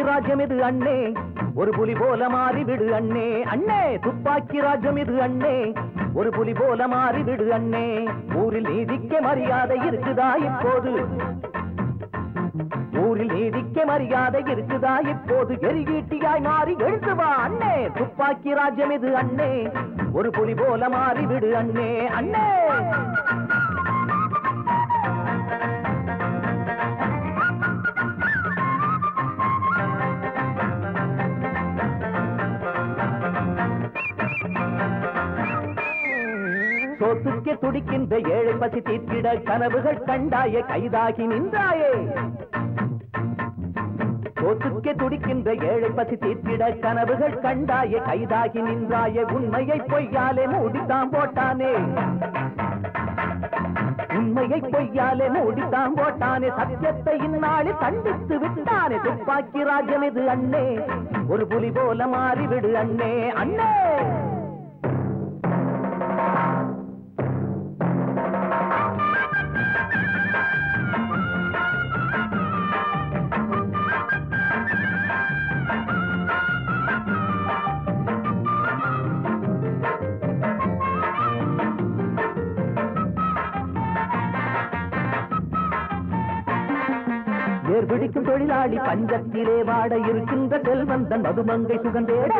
ராஜ்யம் இது அண்ணே ஒரு புலி போல மாறி விடு அண்ணே அண்ணே துப்பாக்கி ராஜ்யம் இது அண்ணே ஒரு புலி போல மாறி விடு அண்ணே ஊரில் நீதிக்க மரியாதை இருக்குதா இப்போது ஊரில் நீதிக்க மரியாதை இருக்குதா இப்போது எரிகீட்டியாய் மாறி எழுந்து வா அண்ணே துப்பாக்கி ராஜ்யம் இது அண்ணே ஒரு புலி போல மாறி விடு அண்ணே அண்ணே சோத்துக்கே துடிக்கின்ற ஏழை பசி தீர்த்திட கனவுகள் கண்டாயே கைதாகி நின்றாயே சோத்துக்கே துடிக்கின்ற ஏழை பசி தீர்த்திட கனவுகள் கண்டாயே கைதாகி நின்றாயே உண்மையை பொய்யாலே மூடித்தான் போட்டானே உண்மையை பொய்யாலே மூடித்தான் போட்டானே சத்தியத்தை இந்நாளில் கண்டித்து விட்டானே துப்பாக்கி ராஜ்யம் இது அண்ணே ஒரு புலி போல மாறிவிடு அண்ணே அண்ணே ஏர் பிடிக்கும் தொழிலாளி பஞ்சத்திலே வாட இருக்கின்ற செல்வந்தன் மதுமங்கை சுகந்தேட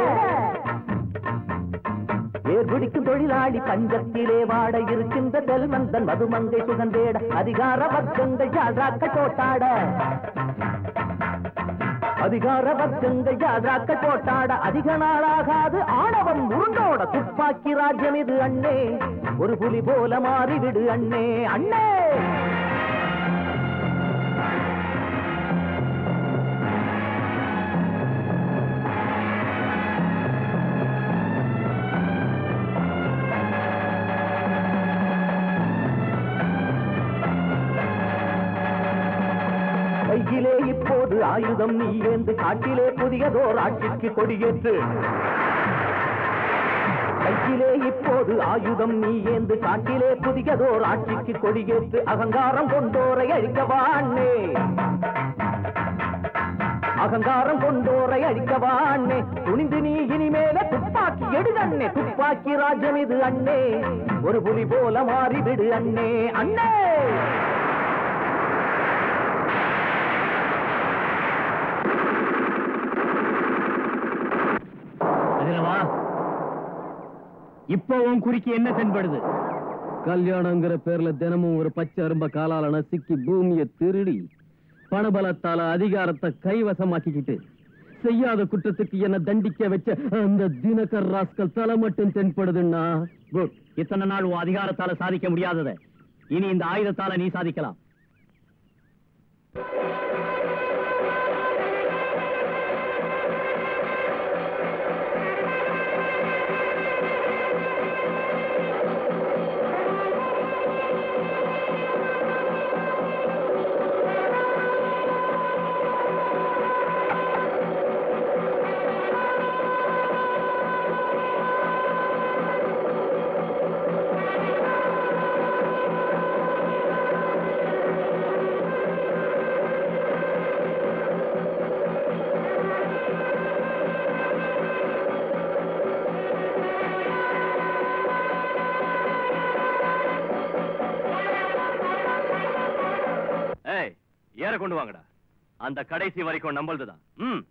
ஏர் பிடிக்கும் தொழிலாளி பஞ்சத்திலே வாட இருக்கின்ற செல்வந்தன் மதுமங்கை சுகந்தேட அதிகார வர்க்கங்கள் ஜாதாக்க போட்டாட அதிகார வர்க்கங்கள் ஜாதாக்க போட்டாட அதிக நாளாகாது ஆணவம் உருண்டோட துப்பாக்கி ராஜ்யம் இது அண்ணே ஒரு புலி போல மாறிவிடு அண்ணே அண்ணே கையிலே இப்போது ஆயுதம் நீ ஏந்து காட்டிலே புதியதோர் ஆட்சிக்கு கொடியேற்று கையிலே இப்போது ஆயுதம் நீ ஏந்து காட்டிலே புதியதோர் ஆட்சிக்கு கொடியேற்று அகங்காரம் கொண்டோரை அழிக்கவா அண்ணே அகங்காரம் கொண்டோரை அழிக்கவா அண்ணே துணிந்து நீ இனிமேல துப்பாக்கி எடுதண்ணே துப்பாக்கி ராஜ்யம் இது அண்ணே ஒரு புலி போல மாறிவிடு அண்ணே அண்ணே அதிலவா இப்போ உன் குறிக்கு என்ன தென்படுது கல்யாணங்கிற பேர்ல தினமும் ஒரு பச்சை அரும்ப காலால நசுக்கி பூமியை திருடி பணபலத்தால அதிகாரத்தை கைவசமாக்கிக்கிட்டு செய்யாத குற்றத்துக்கு என்ன தண்டிக்க வச்ச அந்த தினகர் ராஸ்கல் தலை மட்டும் தென்படுதுன்னா குட் இத்தனை நாள் உன் அதிகாரத்தால சாதிக்க முடியாததை இனி இந்த ஆயுதத்தால நீ சாதிக்கலாம் ஏய் ஏற கொண்டு வாங்கடா அந்த கடைசி வரைக்கும் நம்மளதுதான் ம்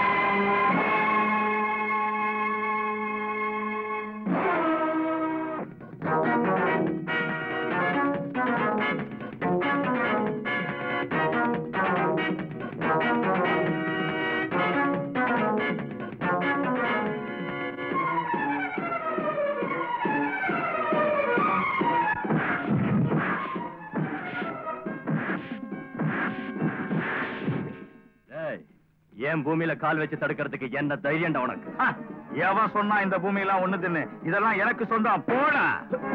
ஏய், என் பூமியில கால் வச்சு தடுக்கிறதுக்கு என்ன தைரியம்டா உனக்கு எவன் சொன்னா இந்த பூமியெல்லாம் ஒண்ணு தின்னு இதெல்லாம் எனக்கு சொந்தம் போடா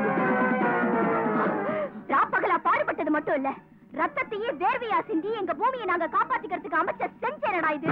ராப்பகலா பாடுபட்டது மட்டும் இல்ல ரத்தத்தையே வேர்வையா சிந்தி எங்க பூமியை நாங்க காப்பாத்திக்கிறதுக்கு அமைச்ச செஞ்சேனடா இது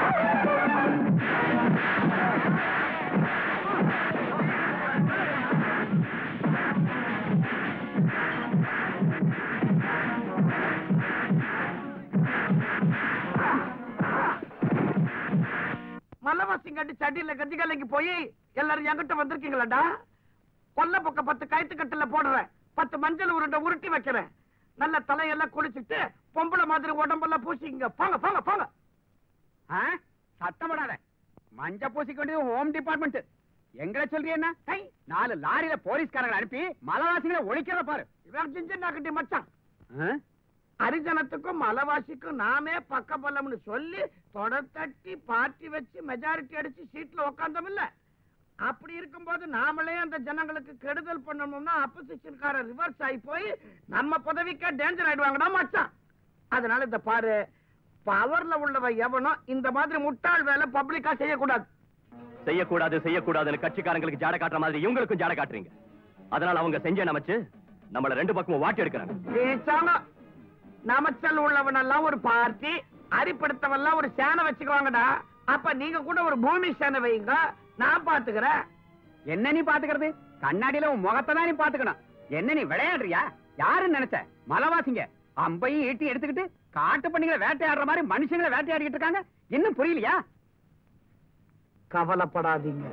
இல்லாட்டி சட்டியில கஞ்சி கலைக்கு போய் எல்லாரும் என்கிட்ட வந்திருக்கீங்களாடா கொல்ல பக்கம் பத்து கயிற்று கட்டில போடுறேன் பத்து மஞ்சள் உருண்டை உருட்டி வைக்கிறேன் நல்ல தலையெல்லாம் குளிச்சுட்டு பொம்பளை மாதிரி உடம்பெல்லாம் பூசிங்க போங்க போங்க போங்க சத்தம் போடாத மஞ்ச பூசிக்க வேண்டியது ஹோம் டிபார்ட்மெண்ட் எங்களை சொல்றியா ஹை, நாலு லாரியில போலீஸ்காரங்களை அனுப்பி மலவாசிகளை ஒழிக்கிறத பாரு இவன் சின்ன நாக்கட்டி மச்சான் ஆ? ஹரிஜனத்துக்கும் மலவாசிக்கும் நாமே பக்க பல்லம்னு சொல்லி தொட தட்டி பார்ட்டி வச்சு மெஜாரிட்டி அடிச்சு சீட்ல உக்காந்தோம் இல்ல அப்படி இருக்கும்போது நாமளே அந்த ஜனங்களுக்கு கெடுதல் பண்ணணும்னா அப்போசிஷன்கார ரிவர்ஸ் ஆகி போய் நம்ம பதவிக்கே டேஞ்சர் ஆயிடுவாங்கடா மச்சான் அதனால இந்த பாரு பவர்ல உள்ளவ எவனோ இந்த மாதிரி முட்டாள் வேலை பப்ளிக்கா செய்யக்கூடாது செய்யக்கூடாது செய்யக்கூடாதுன்னு கட்சிக்காரங்களுக்கு ஜாட காட்டுற மாதிரி இவங்களுக்கும் ஜாட காட்டுறீங்க அதனால அவங்க செஞ்ச நமச்சு நம்மள ரெண்டு பக்கமும் வாட்டி எடுக்கிறாங்க பேசாம நமச்சல் உள்ளவனெல்லாம் ஒரு பார்ட்டி அரிப்படுத்தவெல்லாம் ஒரு சேனை வச்சுக்குவாங்கடா அப்ப நீங்க கூட ஒரு பூமி சேனை வைங்க நான் பாத்துக்கிறேன் என்ன நீ பாத்துக்கிறது கண்ணாடியில உன் முகத்தை தான் நீ பாத்துக்கணும் என்ன நீ விளையாடுறியா யாருன்னு நினைச்ச மலவாசிங்க அம்பையும் ஈட்டி எடுத்துக்கிட்டு காட்டு பண்ணிகளை வேட்டையாடுற மாதிரி மனுஷங்களை வேட்டையாடிக்கிட்டு இருக்காங்க இன்னும் புரியலையா கவலைப்படாதீங்க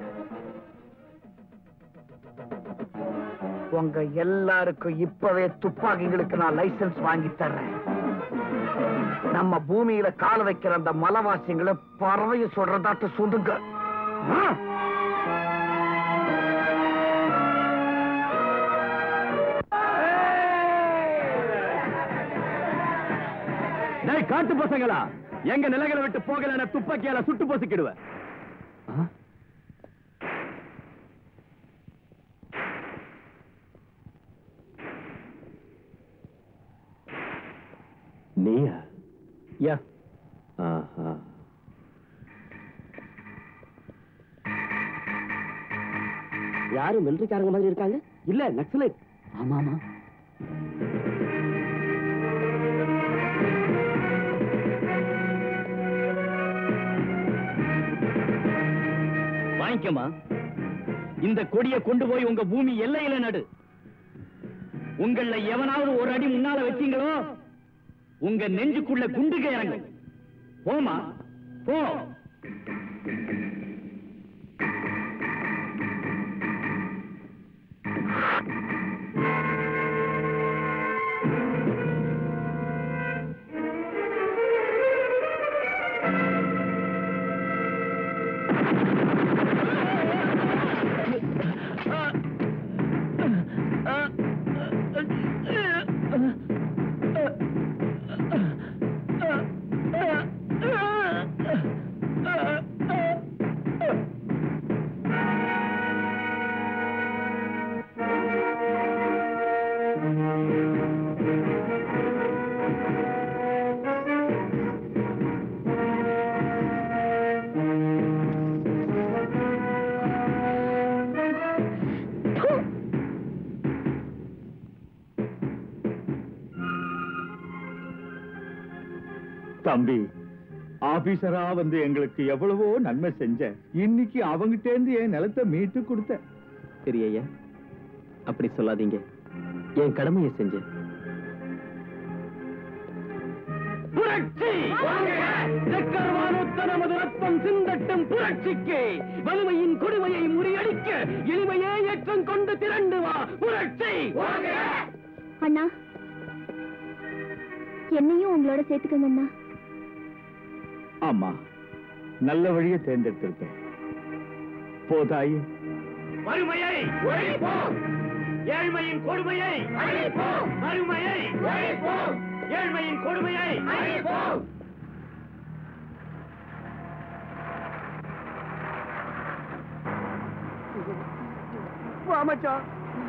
உங்க எல்லாருக்கும் இப்பவே துப்பாக்கிகளுக்கு நான் லைசென்ஸ் வாங்கி தர்றேன் நம்ம பூமியில கால வைக்கிற அந்த மலவாசிங்களை பறவைய சொல்றதாட்டு சொல்லுங்க ஆ? டேய் காட்டு பசங்களா எங்க நிலைகளை விட்டு போகலன்னா துப்பாக்கியால சுட்டு பொசுக்கிடுவேன் நீயா யா ஆஹா யாரு மிலிட்டரிக்காரங்க மாதிரி இருக்காங்க இல்ல நக்சலைட் ஆமா ஆமா வாங்கிக்கமா இந்த கொடியை கொண்டு போய் உங்க பூமி எல்லையில நடு உங்கள எவனாவது ஒரு அடி முன்னால வச்சீங்களோ உங்க நெஞ்சுக்குள்ள குண்டுக இறங்கும் போமா போ தம்பி ஆபீசரா வந்து எங்களுக்கு எவ்வளவோ நன்மை செஞ்ச இன்னைக்கு அவங்கிட்ட இருந்து என் நிலத்தை மீட்டு கொடுத்த சரி ஐயா அப்படி சொல்லாதீங்க என் கடமையை செஞ்சேன் புரட்சி சக்கரவானொத்த நமது ரத்தம் சிந்தட்டும் புரட்சிக்கு வலிமையின் கொடுமையை முறியடிக்க எளிமையே ஏற்றம் கொண்டு திரண்டு வா புரட்சி அண்ணா என்னையும் உங்களோட சேர்த்துக்கங்க அண்ணா ஆமா நல்ல வழியை தேர்ந்தெடுத்திருக்கேன் போதாயி வறுமையை ஒழிப்போம் ஏழ்மையின் கொடுமையை அழிப்போம் வறுமையை ஒழிப்போம் ஏழ்மையின் கொடுமையை அழிப்போம் வா மச்சான்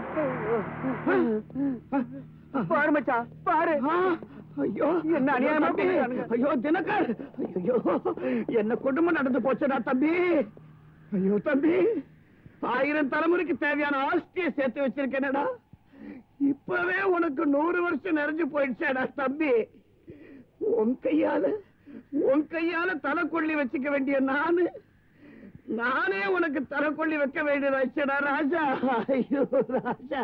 பாரு மச்சான் பாரு ஐயோ என்ன அநியாயமா பேசுறானுங்க. ஐயோ தினகர் ஐயோ என்ன குடும்பம் நடந்து போச்சுடா தம்பி ஐயோ தம்பி ஆயிரம் தலைமுறைக்கு தேவையான ஆஸ்தியை சேர்த்து வச்சிருக்கேனடா இப்பவே உனக்கு நூறு வருஷம் நிறைஞ்சு போயிடுச்சேடா தம்பி உன் கையால உன் கையால தலை கொள்ளி வச்சுக்க வேண்டிய நானு நானே உனக்கு தலை கொள்ளி வைக்க வேண்டியதாச்சடா ராஜா ஐயோ ராஜா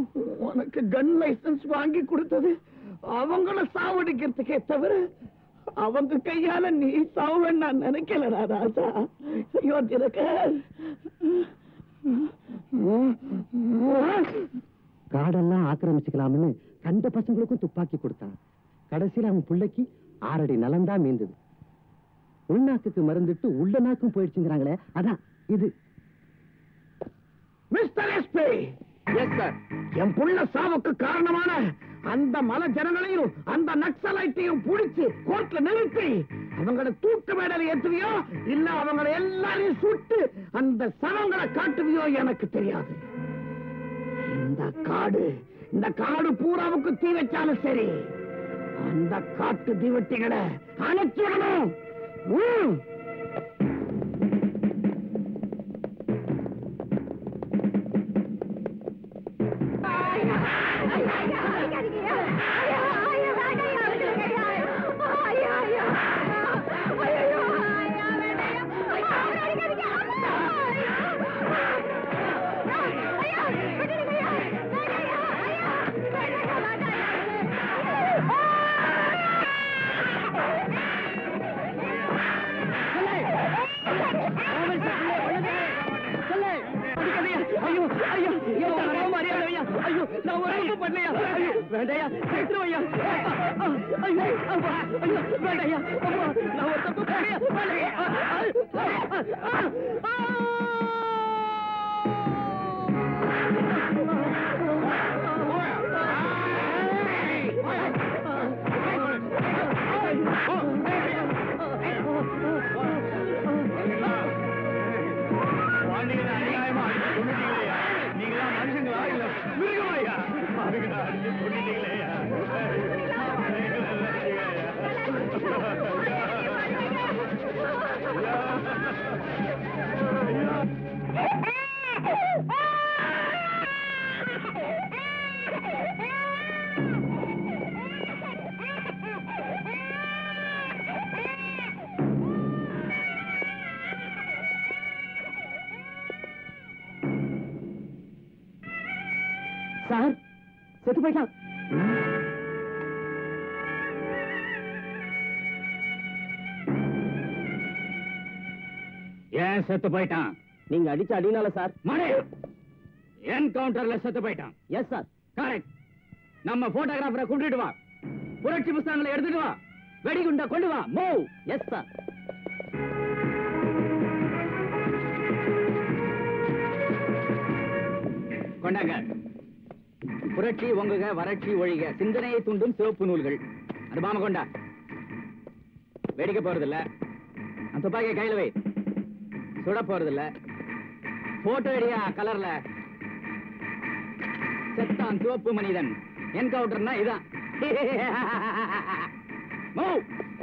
உனக்கு கன் லைசன்ஸ் வாங்கி கொடுத்தது அவங்கள சாவடிக்கிறதுக்கே தவிர அவங்க கையால நீ சாவன்னு நான் நினைக்கலடா ராஜா ஐயோ தினகர் காடெல்லாம் ஆக்கிரமிச்சுக்கலாம்னு கண்ட பசங்களுக்கும் துப்பாக்கி கொடுத்தான் கடைசியில அவன் பிள்ளைக்கு ஆறடி நலம்தான் மீந்தது உள்நாக்குக்கு மருந்துட்டு உள்ள நாக்கும் போயிடுச்சுங்கிறாங்களே அதான் இது மிஸ்டர் எஸ்பி எஸ் சார் என் புள்ள சாவுக்கு காரணமான அந்த மல ஜனங்களையும் அந்த நக்சலைட்டையும் புடிச்சு கோர்ட்ல நிறுத்தி அவங்கள தூக்கு மேடல ஏத்துவியோ இல்ல அவங்கள எல்லாரையும் சுட்டு அந்த சவங்களை காட்டுவியோ எனக்கு தெரியாது இந்த காடு இந்த காடு பூராவுக்கு தீ வச்சாலும் சரி அந்த காட்டு தீவட்டிகளை அணைச்சிடணும் ம். ஐயோ ஐயோ ஐயோ மரியாதை ஐயா ஐயோ நான் ஒரு தப்பு பண்ணலையா ஐயோ வேண்டாயா செத்துருவையா ஐயோ அப்பா, ஐயோ வேண்டாயா அம்மா நான் ஒரு தப்பு பண்ணலையா வேண்டாயா சார் செத்து போயிட்டான் ஏன் செத்து போயிட்டான் நீங்க அடிச்ச அடினால சார் மணி என்கவுண்டர்ல செத்து போயிட்டான் எஸ் சார் கரெக்ட் நம்ம போட்டோகிராஃபரை கொண்டுட்டு வா புரட்சி புஸ்தகங்களை எடுத்துட்டு வா வெடிகுண்ட கொண்டு வா மூவ் எஸ் சார் கொண்டாங்க புரட்சி ஒங்குக வறட்சி ஒழிக சிந்தனையை தூண்டும் சிவப்பு நூல்கள் அனுபாம கொண்டா வெடிக்க போறதில்ல அந்த துப்பாக்கியை கையில வை சுட போறதில்ல போட்டோ எடியா கலர்ல செத்தான் சிவப்பு மனிதன் என்கவுண்டர்னா இதான் Move.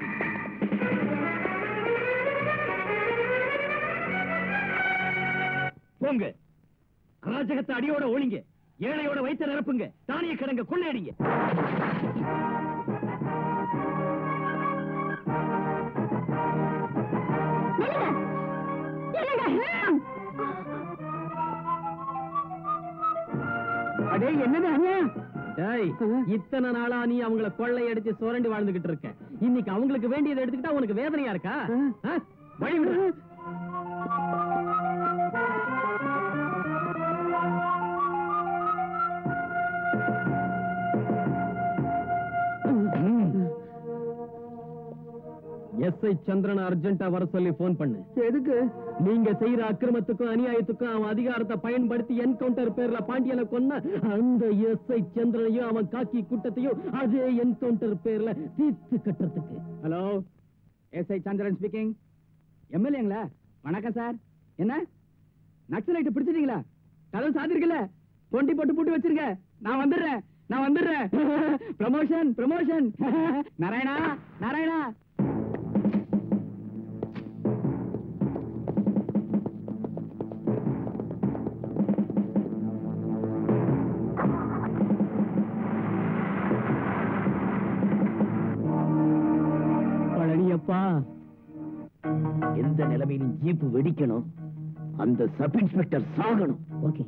போங்க அராஜகத்தை அடியோட ஒழிங்க ஏழையோட வைத்த நிரப்புங்க தானிய கிடங்க கொள்ளையடிங்க அடே என்னது அநியாயம் டேய் இத்தனை நாளா நீ அவங்கள கொள்ளையடிச்சு சுரண்டி வாழ்ந்துகிட்டு இருக்க இன்னைக்கு அவங்களுக்கு வேண்டியதை எடுத்துக்கிட்டா உனக்கு வேதனையா இருக்கா ஆ? வழி விடு எஸ்ஐ சந்திரன் அர்ஜென்ட்டா வர சொல்லி போன் பண்ணு எதுக்கு நீங்க செய்யற அக்கிரமத்துக்கும் அநியாயத்துக்கும் அவன் அதிகாரத்தை பயன்படுத்தி என்கவுண்டர் பேர்ல பாண்டியனை கொன்ன அந்த எஸ்ஐ சந்திரனையும் அவன் காக்கி கூட்டத்தையும் அதே என்கவுண்டர் பேர்ல தீர்த்து கட்டுறதுக்கு ஹலோ எஸ்ஐ சந்திரன் ஸ்பீக்கிங் எம்எல்ஏங்களா வணக்கம் சார் என்ன நக்சலைட்டு பிடிச்சிட்டீங்களா கதவு சாத்திருக்கல தொண்டி போட்டு பூட்டி வச்சிருக்க நான் வந்துடுறேன் நான் வந்துடுறேன் ப்ரமோஷன் ப்ரமோஷன் நாராயணா நாராயணா பழனியப்பா எந்த நிலைமையிலும் ஜீப் வெடிக்கணும் அந்த சப் இன்ஸ்பெக்டர் சாகணும் ஓகே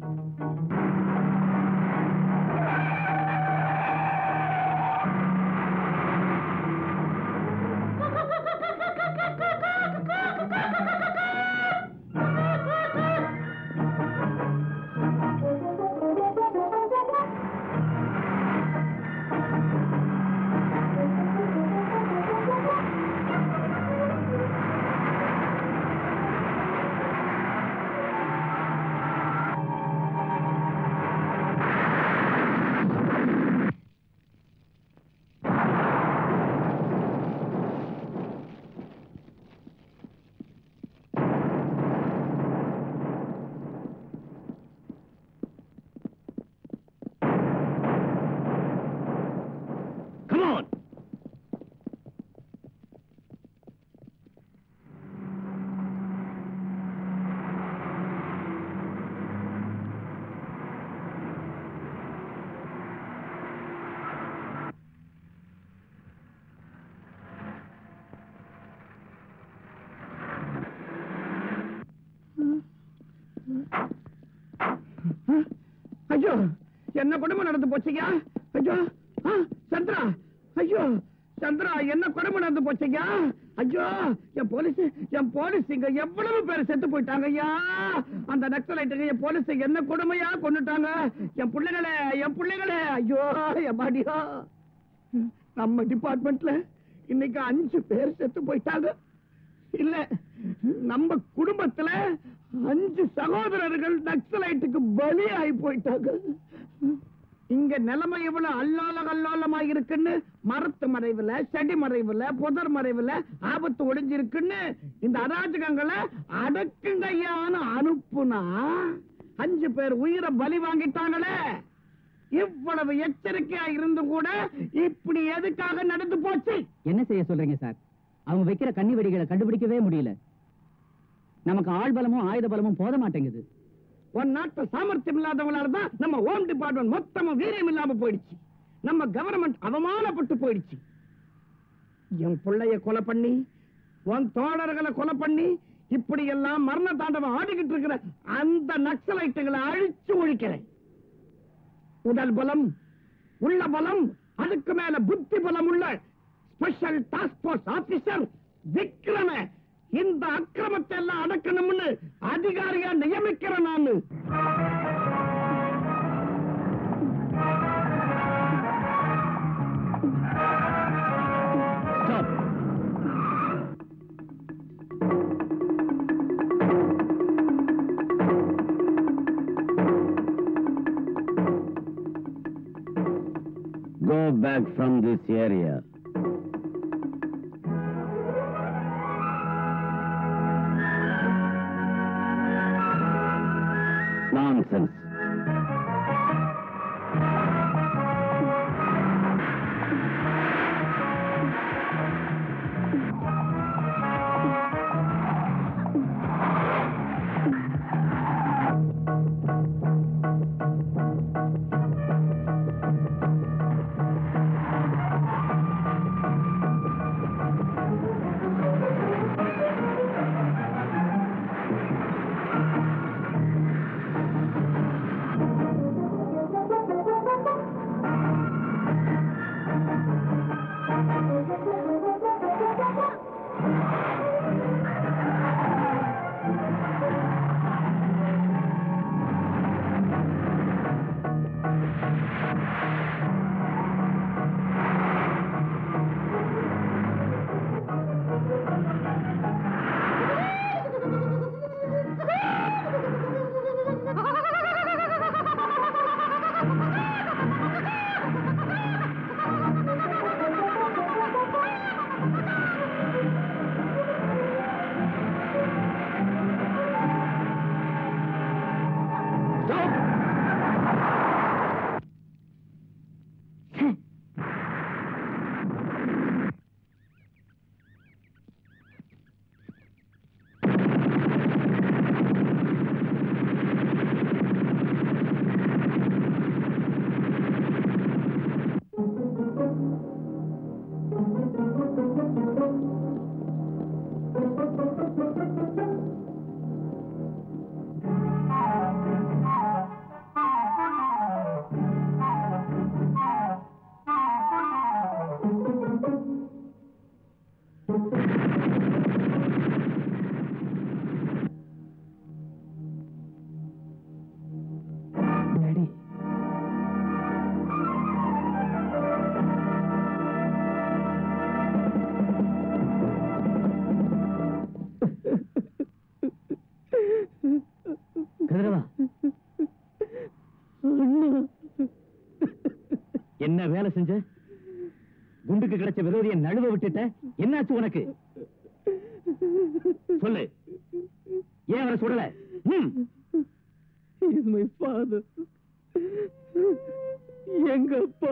என்ன கொடுமை நடந்து போச்சுங்க ஐயோ ஆ, சந்திரா ஐயோ சந்திரா என்ன கொடுமை நடந்து போச்சுங்க ஐயோ என் போலீஸ் என் போலீஸுங்க எவ்வளவு பேர் செத்து போயிட்டாங்க ஐயா அந்த நக்சலைட்டுங்க என் போலீஸ் என்ன கொடுமையா கொண்டுட்டாங்க என் பிள்ளைகளே என் பிள்ளைகளே ஐயோ என் பாடியோ நம்ம டிபார்ட்மெண்ட்ல இன்னைக்கு அஞ்சு பேர் செத்து போயிட்டாங்க இல்ல நம்ம குடும்பத்துல அஞ்சு சகோதரர்கள் நக்சலைட்டுக்கு பலி ஆகி போயிட்டாங்க இங்க நிலைமை எவ்வளவு அல்லோல கல்லோலமா இருக்குன்னு மரத்து மறைவுல செடி மறைவுல புதர் மறைவுல ஆபத்து ஒளிஞ்சிருக்குன்னு இந்த அராஜகங்களை அடக்குங்கையான அனுப்புனா அஞ்சு பேர் உயிரை பலி வாங்கிட்டாங்களே இவ்வளவு எச்சரிக்கையா இருந்தும் கூட இப்படி எதுக்காக நடந்து போச்சு என்ன செய்ய சொல்றீங்க சார் அவங்க வைக்கிற கண்ணி வெடிகளை கண்டுபிடிக்கவே முடியல நமக்கு ஆள் பலமும் ஆயுத பலமும் போத மாட்டேங்குது உன் நாட்டு சாமர்த்தியம் இல்லாதவங்களால தான் நம்ம ஹோம் டிபார்ட்மெண்ட் மொத்தமும் வீரியம் இல்லாம போயிடுச்சு நம்ம கவர்மெண்ட் அவமானப்பட்டு போயிடுச்சு என் பிள்ளைய கொலை பண்ணி உன் தோழர்களை கொலை பண்ணி இப்படி எல்லாம் மரண தாண்டவம் ஆடிக்கிட்டு இருக்கிற அந்த நக்சலைட்டுகளை அழிச்சு ஒழிக்கிறேன் உடல் பலம் உள்ள பலம் அதுக்கு மேல புத்தி பலம் உள்ள special task force officer Vikrama இந்த அக்கிரமத்தை எல்லாம் அடக்கணும்னு அதிகாரியா நியமிக்கிறேன் நானு Go back from this area. Nonsense. கதிரவா என்ன வேலை செஞ்ச குண்டுக்கு கிடைச்ச விரோதியை நழுவ விட்டுட்ட என்னாச்சு உனக்கு சொல்லு ஏன் அவரை சுடல ம். இஸ் மை ஃபாதர் எங்க அப்பா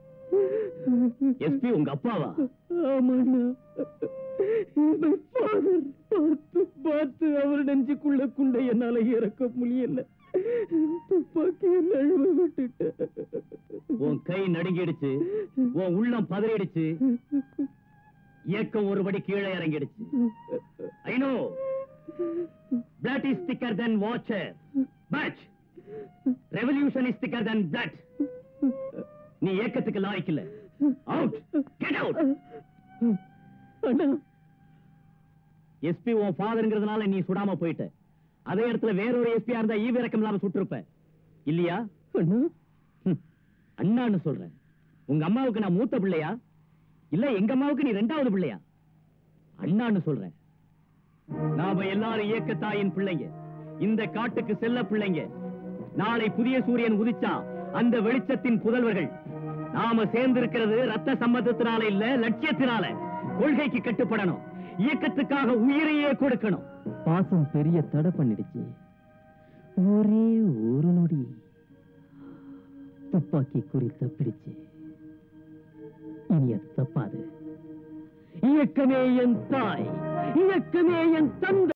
எஸ்பி உங்க அப்பாவா ஆமாண்ணா இஸ் மை ஃபாதர் பார்த்து பார்த்து அவர் நெஞ்சுக்குள்ள குண்டை என்னால இறக்க முடியல துப்பாக்கியை நழுவ விட்டுட்டேன் உன் கை நடுங்கிடுச்சு உன் உள்ளம் பதறிடுச்சு இயக்கம் ஒருபடி கீழே இறங்கிடுச்சு I know blood is thicker than water but revolution is thicker than blood நீ ஏக்கத்துக்கு லாய்க்கு இல்ல அவுட் கெட் அவுட் எஸ்பி உன் ஃபாதர்ங்கிறதுனால நீ சுடாம போயிட்ட அதே இடத்துல வேறொரு எஸ்பியா இருந்தா ஈவு இறக்கம் இல்லாம சுட்டிருப்ப இல்லையா ஹம், அண்ணான்னு சொல்றேன் உங்க அம்மாவுக்கு நான் மூத்த பிள்ளையா இல்ல எங்க அம்மாவுக்கு நீ ரெண்டாவது பிள்ளையா அண்ணான்னு சொல்றேன் நாம எல்லாரும் இயக்கத்தாயின் பிள்ளைங்க இந்த காட்டுக்கு செல்ல பிள்ளைங்க நாளை புதிய சூரியன் உதிச்சா அந்த வெளிச்சத்தின் புதல்வர்கள் நாம சேர்ந்திருக்கிறது ரத்த சம்மதத்தினால இல்ல லட்சியத்தினால கொள்கைக்கு கட்டுப்படணும் இயக்கத்துக்காக உயிரையே கொடுக்கணும் பாசம் பெரிய தடை பண்ணிடுச்சு ஒரே ஒரு நொடி துப்பாக்கி குறி தப்பிடுச்சு இனி அது தப்பாது இயக்கமே என் தாய் இயக்கமே என் தந்தை